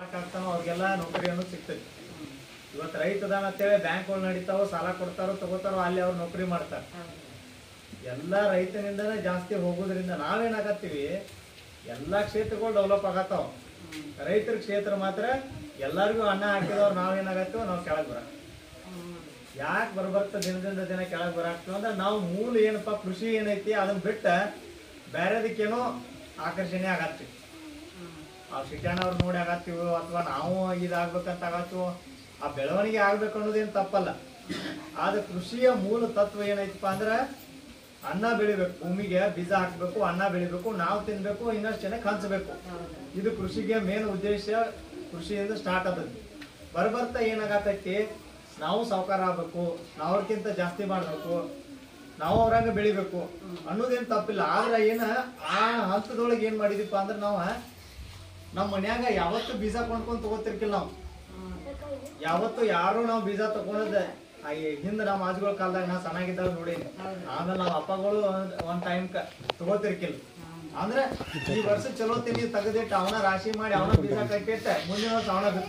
ಆಗ್ತಾನೋ ಅವ್ರಿಗೆಲ್ಲ ನೌಕರಿ ಅನ್ನೋದು ಸಿಗ್ತೈತಿ ಇವತ್ತು ರೈತದಾನ ಅಂತೇಳಿ ಬ್ಯಾಂಕ್ಗಳು ನಡೀತಾವೋ ಸಾಲ ಕೊಡ್ತಾರೋ ತಗೋತಾರೋ ಅಲ್ಲಿ ಅವ್ರು ನೌಕರಿ ಮಾಡ್ತಾರೆ ಎಲ್ಲ ರೈತನಿಂದನೇ ಜಾಸ್ತಿ ಹೋಗೋದ್ರಿಂದ ನಾವೇನಾಗತ್ತೀವಿ ಎಲ್ಲ ಕ್ಷೇತ್ರಗಳು ಡೆವಲಪ್ ಆಗತ್ತಾವ ರೈತರ ಕ್ಷೇತ್ರ ಮಾತ್ರ ಎಲ್ಲರಿಗೂ ಅನ್ನ ಹಾಕಿದವ್ರು ನಾವೇನಾಗತ್ತೀವೋ ನಾವು ಕೆಳಗೆ ಬರ ಯಾಕೆ ಬರ್ಬರ್ತ ದಿನದಿಂದ ದಿನ ಕೆಳಗೆ ಬರಾಕ್ತೀವಿ ಅಂದ್ರೆ ನಾವು ಮೂಲ ಏನಪ್ಪ ಕೃಷಿ ಏನೈತಿ ಅದನ್ನ ಬಿಟ್ಟ ಬೇರೆದಕ್ಕೇನೋ ಆಕರ್ಷಣೆ ಆಗತ್ತೀವಿ ಆ ಶಿಕ್ಷಣವ್ರು ನೋಡಿ ಆಗತ್ತೀವೋ ಅಥವಾ ನಾವು ಇದಾಗ್ಬೇಕಂತ ಆಗತ್ತೀವೋ ಆ ಬೆಳವಣಿಗೆ ಆಗ್ಬೇಕು ಅನ್ನೋದೇನು ತಪ್ಪಲ್ಲ ಆದ್ರೆ ಕೃಷಿಯ ಮೂಲ ತತ್ವ ಏನೈತಪ್ಪ ಅಂದ್ರೆ ಅನ್ನ ಬೆಳಿಬೇಕು ಭೂಮಿಗೆ ಬೀಜ ಹಾಕ್ಬೇಕು ಅನ್ನ ಬೆಳಿಬೇಕು ನಾವು ತಿನ್ಬೇಕು ಇನ್ನಷ್ಟು ಜನಕ್ಕೆ ಹಂಚಬೇಕು ಇದು ಕೃಷಿಗೆ ಮೇನ್ ಉದ್ದೇಶ ಕೃಷಿಯಿಂದ ಸ್ಟಾರ್ಟ್ ಆದದ್ದು ಬರ್ಬರ್ತಾ ಏನಾಗತೈತಿ ನಾವು ಸಾವುಕಾರ ಆಗ್ಬೇಕು ನಾವ್ರಕ್ಕಿಂತ ಜಾಸ್ತಿ ಮಾಡ್ಬೇಕು ನಾವು ಅವ್ರಂಗ ಬೆಳಿಬೇಕು ಅನ್ನೋದೇನ್ ತಪ್ಪಿಲ್ಲ ಆದ್ರೆ ಏನ ಆ ಹಂತದೊಳಗೆ ಏನ್ ಮಾಡಿದೀಪ ಅಂದ್ರೆ ನಾವು ನಮ್ಮ ಮನ್ಯಾಗ ಯಾವತ್ತು ಬೀಜ ಕೊಂಡ್ಕೊಂಡ್ ತಗೋತಿರ್ಕಿಲ್ಲ ನಾವು ಯಾವತ್ತು ಯಾರು ನಾವು ಬೀಜ ತಗೊಂಡದ ಹಿಂದ ನಮ್ಮ ಆಜುಗಳ ಕಾಲದಾಗ ನಾ ಸಣ್ಣಾಗಿದ್ದಾಗ ನೋಡೀನಿ ಆಮೇಲೆ ನಮ್ಮ ಅಪ್ಪಗಳು ಒಂದ್- ಒಂದ್ ಟೈಮ್ ತಗೋತಿರ್ಕಿಲ್ಲ ಅಂದ್ರೆ ಈ ವರ್ಷ ಚಲೋ ತಿನ್ನಿ ತೆಗೆದಿಟ್ಟು ಅವನ ರಾಶಿ ಮಾಡಿ ಅವನ ಬೀಜ ಕಟ್ಟಿಟ್ಟ ಮುಂದಿನ ವರ್ಷ ಅವನ